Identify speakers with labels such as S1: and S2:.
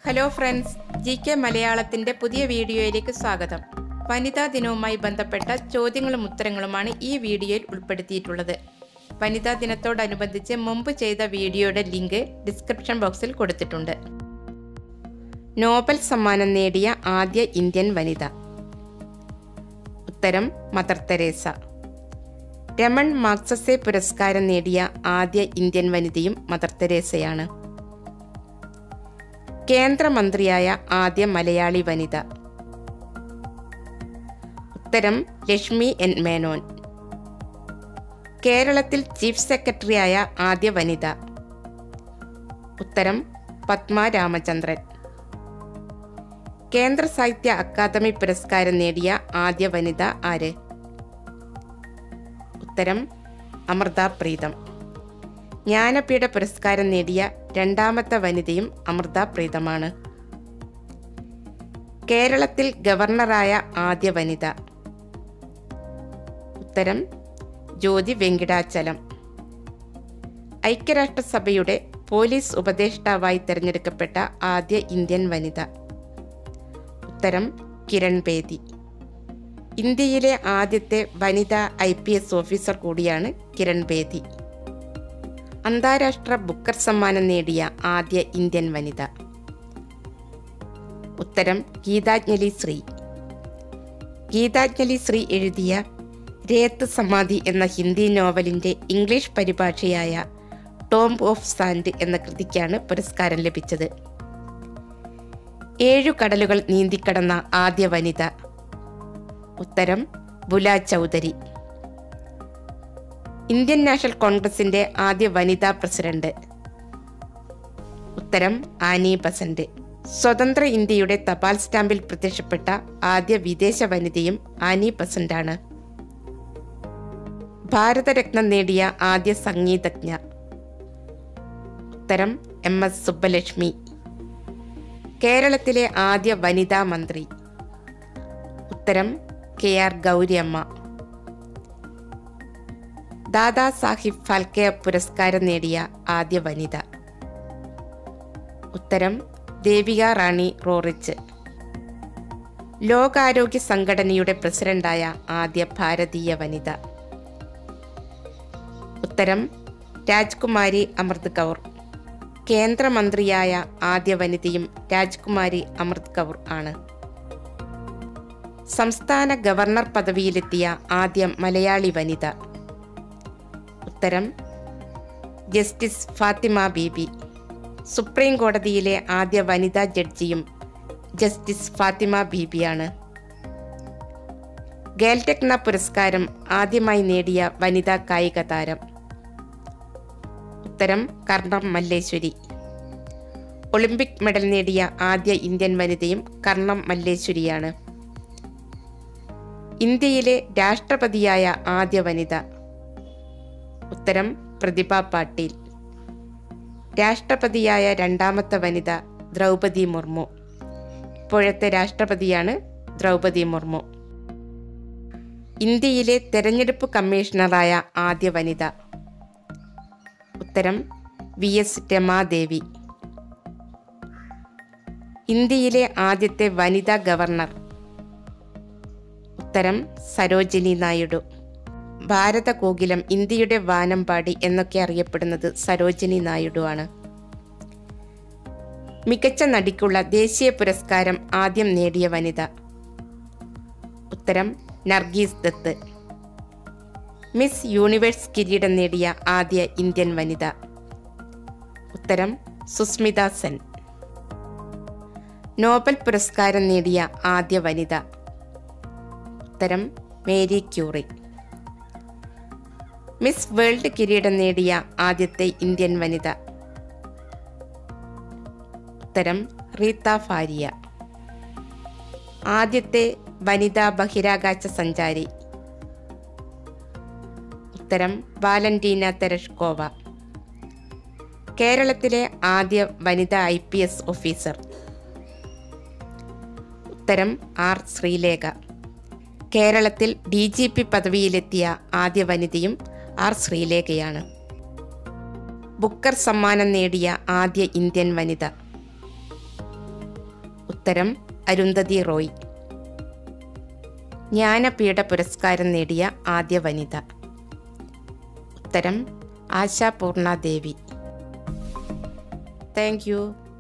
S1: hello friends G K മലയാളത്തിൻ്റെ പുതിയ വീഡിയോയിലേക്ക് സ്വാഗതം വനിതാ ദിനവുമായി ബന്ധപ്പെട്ട ചോദ്യങ്ങളും ഉത്തരങ്ങളുമാണ് ഈ വീഡിയോയിൽ ഉൾപ്പെടുത്തിയിട്ടുള്ളത് വനിതാ ദിനത്തോടനുബന്ധിച്ച് മുമ്പ് ചെയ്ത വീഡിയോയുടെ ലിങ്ക് ഡിസ്ക്രിപ്ഷൻ ബോക്സിൽ കൊടുത്തിട്ടുണ്ട് നോബൽ സമ്മാനം നേടിയ ആദ്യ ഇന്ത്യൻ വനിത ഉത്തരം മദർ തെരേസ രമൺ മാക്സസെ പുരസ്കാരം നേടിയ ആദ്യ ഇന്ത്യൻ വനിതയും മദർ തെരേസയാണ് കേന്ദ്രമന്ത്രിയായ ആദ്യ മലയാളി വനിത ഉത്തരം ലക്ഷ്മി എൻ മേനോൻ കേരളത്തിൽ ചീഫ് സെക്രട്ടറിയായ ആദ്യ വനിത ഉത്തരം പത്മ രാമചന്ദ്രൻ കേന്ദ്ര സാഹിത്യ അക്കാദമി പുരസ്കാരം നേടിയ ആദ്യ വനിത ആര് ഉത്തരം അമൃത പ്രീതം ജ്ഞാനപീഠ പുരസ്കാരം നേടിയ രണ്ടാമത്തെ വനിതയും അമൃത പ്രീതമാണ് കേരളത്തിൽ ഗവർണറായ ആദ്യ വനിത ഉത്തരം ജ്യോതി വെങ്കിടാചലം ഐക്യരാഷ്ട്രസഭയുടെ പോലീസ് ഉപദേഷ്ടാവായി തിരഞ്ഞെടുക്കപ്പെട്ട ആദ്യ ഇന്ത്യൻ വനിത ഉത്തരം കിരൺ ബേദി ഇന്ത്യയിലെ ആദ്യത്തെ വനിതാ ഐ പി എസ് ഓഫീസർ കൂടിയാണ് കിരൺ ബേദി അന്താരാഷ്ട്ര ബുക്കർ സമ്മാനം നേടിയ ആദ്യ ഇന്ത്യൻ വനിത ഉത്തരം ഗീതാഞ്ജലി ശ്രീ ഗീതാഞ്ജലി ശ്രീ എഴുതിയ രേത്ത് സമാധി എന്ന ഹിന്ദി നോവലിന്റെ ഇംഗ്ലീഷ് പരിഭാഷയായ ടോംബ് ഓഫ് സാൻഡ് എന്ന കൃതിക്കാണ് പുരസ്കാരം ലഭിച്ചത് ഏഴു കടലുകൾ നീന്തിക്കടന്ന ആദ്യ വനിത ഉത്തരം ബുല ചൗധരി ഇന്ത്യൻ നാഷണൽ കോൺഗ്രസിന്റെ ആദ്യ വനിതാ പ്രസിഡന്റ് ഉത്തരം ആനി ബസന്റ് സ്വതന്ത്ര ഇന്ത്യയുടെ തപാൽ സ്റ്റാമ്പിൽ പ്രത്യക്ഷപ്പെട്ട ആദ്യ വിദേശ വനിതയും ആനി ബസന്റാണ് ഭാരതരത്നം നേടിയ ആദ്യ സംഗീതജ്ഞ ഉത്തരം എം എസ് സുബ്ബലക്ഷ്മി കേരളത്തിലെ ആദ്യ വനിതാ മന്ത്രി ഉത്തരം കെ ആർ ഗൗരിയമ്മ ദാദാ സാഹിബ് ഫാൽക്കെ പുരസ്കാരം നേടിയ ആദ്യ വനിത ഉത്തരം ദേവിക റാണി റോറിച്ച് ലോകാരോഗ്യ സംഘടനയുടെ പ്രസിഡന്റായ ആദ്യ ഭാരതീയ വനിത ഉത്തരം രാജ്കുമാരി അമൃത് കൗർ കേന്ദ്രമന്ത്രിയായ ആദ്യ വനിതയും രാജ്കുമാരി അമൃത് കൗർ ആണ് സംസ്ഥാന ഗവർണർ പദവിയിലെത്തിയ ആദ്യ മലയാളി വനിത ഉത്തരം ജസ്റ്റിസ് ഫാത്തിമ ബീബി സുപ്രീം കോടതിയിലെ ആദ്യ വനിതാ ജഡ്ജിയും ജസ്റ്റിസ് ഫാത്തിമ ബീബിയാണ് ഗേൽടെക്ന പുരസ്കാരം ആദ്യമായി നേടിയ വനിതാ കായിക താരം ഉത്തരം കർണം മല്ലേശ്വരി ഒളിമ്പിക് മെഡൽ നേടിയ ആദ്യ ഇന്ത്യൻ വനിതയും കർണം മല്ലേശ്വരിയാണ് ഇന്ത്യയിലെ രാഷ്ട്രപതിയായ ആദ്യ വനിത ഉത്തരം പ്രതിഭ പാട്ടീൽ രാഷ്ട്രപതിയായ രണ്ടാമത്തെ വനിത ദ്രൗപതി മുർമു ഇപ്പോഴത്തെ രാഷ്ട്രപതിയാണ് ദ്രൗപതി മുർമു ഇന്ത്യയിലെ തെരഞ്ഞെടുപ്പ് കമ്മീഷണറായ ആദ്യ വനിത ഉത്തരം വി എസ് രമാദേവി ഇന്ത്യയിലെ ആദ്യത്തെ വനിതാ ഗവർണർ ഉത്തരം സരോജിനി നായിഡു ഭാരതകോകിലം ഇന്ത്യയുടെ വാനമ്പാടി എന്നൊക്കെ അറിയപ്പെടുന്നത് സരോജിനി നായിഡു ആണ് മികച്ച നടിക്കുള്ള ദേശീയ പുരസ്കാരം ആദ്യം നേടിയ വനിത ഉത്തരം നർഗീസ് ദത്ത് മിസ് യൂണിവേഴ്സ് കിരീടം നേടിയ ആദ്യ ഇന്ത്യൻ വനിത ഉത്തരം സുസ്മിത സെൻ നോബൽ പുരസ്കാരം നേടിയ ആദ്യ വനിത ഉത്തരം മേരി ക്യൂറി മിസ് വേൾഡ് കിരീടം നേടിയ ആദ്യത്തെ ഇന്ത്യൻ വനിത ഉത്തരം റീത്ത ഫാരിയ ആദ്യത്തെ വനിതാ ബഹിരാകാശ സഞ്ചാരി ഉത്തരം വാലന്റീന തെരഷ്കോവ കേരളത്തിലെ ആദ്യ വനിതാ ഐ പി എസ് ഓഫീസർ ഉത്തരം ആർ ശ്രീലേഖ കേരളത്തിൽ ഡി ജി പി പദവിയിലെത്തിയ ആദ്യ വനിതയും ആർ ശ്രീലേഖയാണ് ബുക്കർ സമ്മാനം നേടിയ ആദ്യ ഇന്ത്യൻ വനിത ഉത്തരം അരുന്ധതി റോയ് ജ്ഞാനപീഠ പുരസ്കാരം നേടിയ ആദ്യ വനിത ഉത്തരം ആശാപൂർണ ദേവി താങ്ക് യു